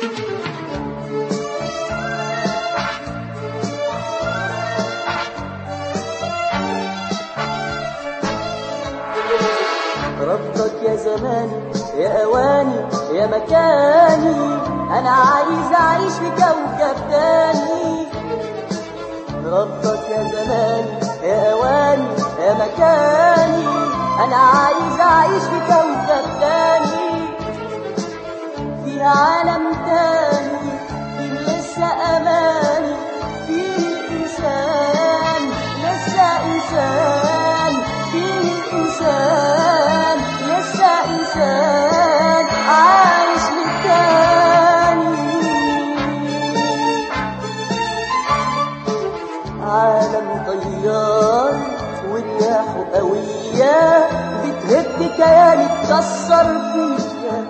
ردك يا زماني يا أواني يا مكاني أنا عايز أعيش في كوكب تاني ردك يا زماني يا أواني يا مكاني أنا عايز أعيش في كوكب تاني في عالم تاني فيه لسه أماني فيه إنسان لسه إنسان فيه إنسان لسه إنسان عايش للتاني عالم طيار ورياحه قوية بتهد كياني تكسر فيا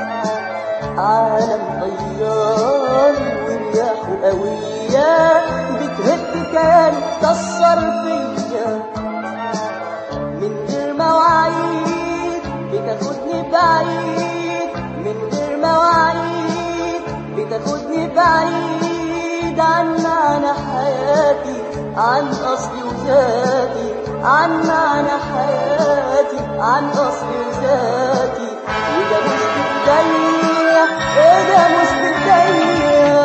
عالم طيار ورياحه قوية بتهد كياني تكسر فيا من غير مواعيد بتاخدني بعيد من غير مواعيد بتاخدني بعيد عن معنى حياتي عن أصلي وذاتي عن معنى حياتي عن أصلي وذاتي وده مش بإيديا إيه ده مش بإيديا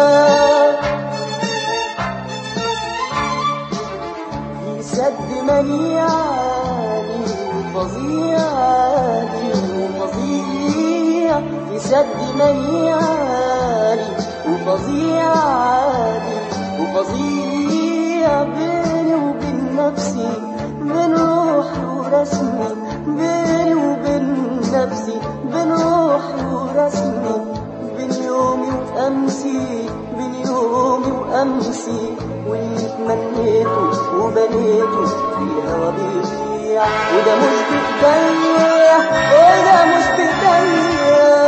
في سد منيعاني وفظيعاني وفظيع في سد منيعاني وفظيعاني وفظيع بيني وبين نفسي بين روحي ورسمي بيني وبين نفسي بين روحي ورسمي بين يومي وأمسي بين يومي وأمسي واللي تمنيته وبنيته في الهوا بيضيع وده مش بإيديا وده مش بإيديا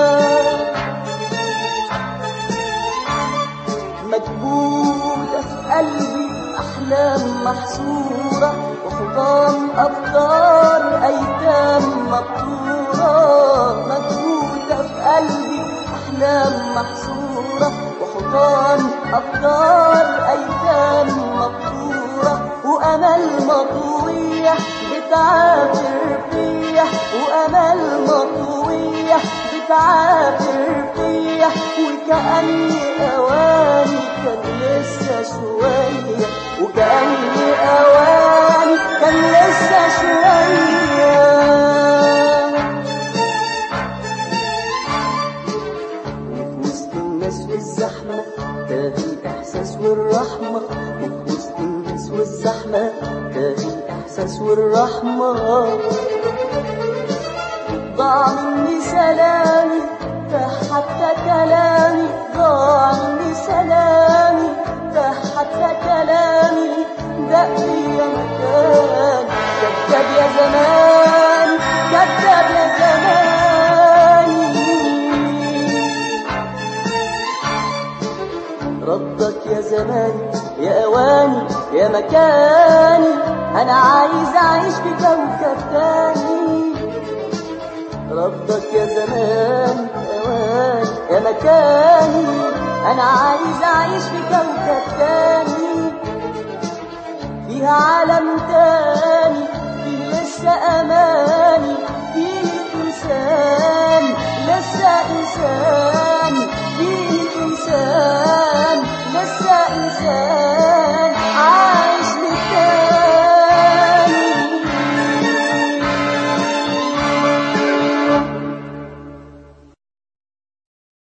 مكبوتة في قلبي أحلام محصورة وحطام أبطال أيتام مقطورة مكبوتة في قلبي أحلام محصورة وحطام أبطال أيتام مقطورة وأمل مطوية بتعافر فيا وأمل مطوية بتعافر فيا وكأني أواني كان لسه شوية وكأني أواني كان لسه شوية وفي وسط الناس والزحمة تاهي الإحساس والرحمة وفي وسط الناس والزحمة تاهي الإحساس والرحمة ضاع مني سلامي تاه حتى كلامي ضاع مني سلامي تاه حتى كلامي دق يا مكان كذاب يا زمان كذاب يا زماني ردك يا زماني يا أواني يا مكاني أنا عايز أعيش في كوكب تاني ردك يا زمان يا أواني يا مكاني أنا عايز أعيش في كوكب تاني فيها عالم تاني فيه لسه أماني فيه إنسان لسه إنسان فيه إنسان